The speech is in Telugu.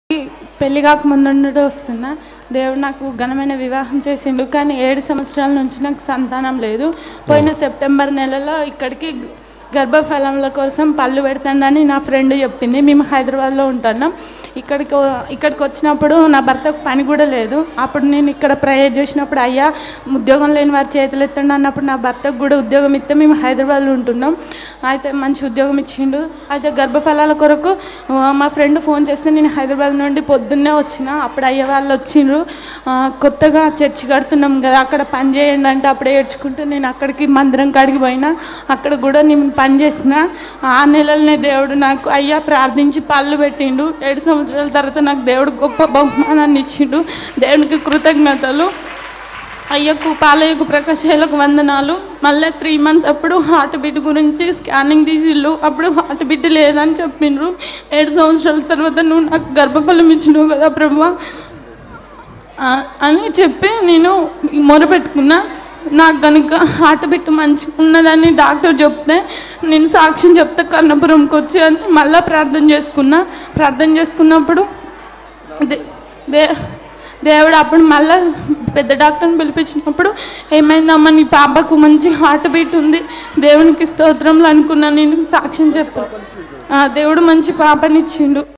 పెళ్లి కాకముందు నుండి వస్తున్నా దేవుడు నాకు ఘనమైన వివాహం చేసిండు కానీ ఏడు సంవత్సరాల నుంచి నాకు సంతానం లేదు పోయిన సెప్టెంబర్ నెలలో ఇక్కడికి గర్భఫలముల కోసం పళ్ళు పెడతాడని నా ఫ్రెండ్ చెప్పింది మేము హైదరాబాద్లో ఉంటున్నాం ఇక్కడికి ఇక్కడికి వచ్చినప్పుడు నా భర్తకు పని కూడా లేదు అప్పుడు నేను ఇక్కడ ప్రేయర్ చేసినప్పుడు అయ్యా ఉద్యోగం లేని వారి చేతులు ఎత్తండి అన్నప్పుడు నా భర్తకు కూడా ఉద్యోగం ఇస్తే మేము హైదరాబాద్లో ఉంటున్నాం అయితే మంచి ఉద్యోగం ఇచ్చిండు అయితే గర్భఫలాల కొరకు ఆ, మా ఫ్రెండ్ ఫోన్ చేస్తే నేను హైదరాబాద్ నుండి పొద్దున్నే వచ్చిన అప్పుడు అయ్యే వాళ్ళు వచ్చిండ్రు ఆ, కొత్తగా చర్చి కడుతున్నాం కదా అక్కడ పని చేయండి అంటే అప్పుడే ఏడ్చుకుంటూ నేను అక్కడికి మందిరం కాడికి పోయినా అక్కడ కూడా నేను పని చేసిన ఆ నెలలనే దేవుడు నాకు అయ్యా ప్రార్థించి పళ్ళు పెట్టిండు ఏడు సంవత్సరాల తర్వాత నాకు దేవుడు గొప్ప బహుమానాన్ని ఇచ్చిండు దేవునికి కృతజ్ఞతలు అయ్యకు పాలయ్యకు ప్రకాశాలకు వందనాలు మళ్ళీ త్రీ మంత్స్ అప్పుడు హార్ట్ బీట్ గురించి స్కానింగ్ తీసిళ్ళు అప్పుడు హార్ట్ బీట్ లేదని చెప్పిండ్రు ఏడు సంవత్సరాల తర్వాత నువ్వు నాకు గర్భఫలం ఇచ్చినావు కదా ప్రభా ఆ, అని చెప్పి నేను మొరపెట్టుకున్నా నాకు కనుక హార్ట్ బిట్ మంచిగా ఉన్నదని డాక్టర్ చెప్తే నేను సాక్ష్యం చెప్తే కన్నపురంకి వచ్చి అని మళ్ళీ ప్రార్థన చేసుకున్నా ప్రార్థన చేసుకున్నప్పుడు దే- దే దేవుడు అప్పుడు మళ్ళీ పెద్ద డాక్టర్ని పిలిపించినప్పుడు ఏమైందమ్మా నీ పాపకు మంచి హార్ట్ బీట్ ఉంది దేవునికి స్తోత్రంలో అనుకున్నా నేను సాక్ష్యం చెప్పాను దేవుడు మంచి పాపనిచ్చిండు